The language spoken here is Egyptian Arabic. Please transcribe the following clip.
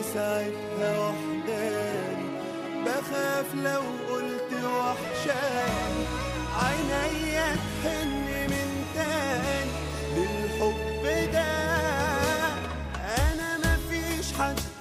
ساعتها وحداني بخاف لو قلت وحشاني عينيا تحن من تاني للحب ده انا مفيش حد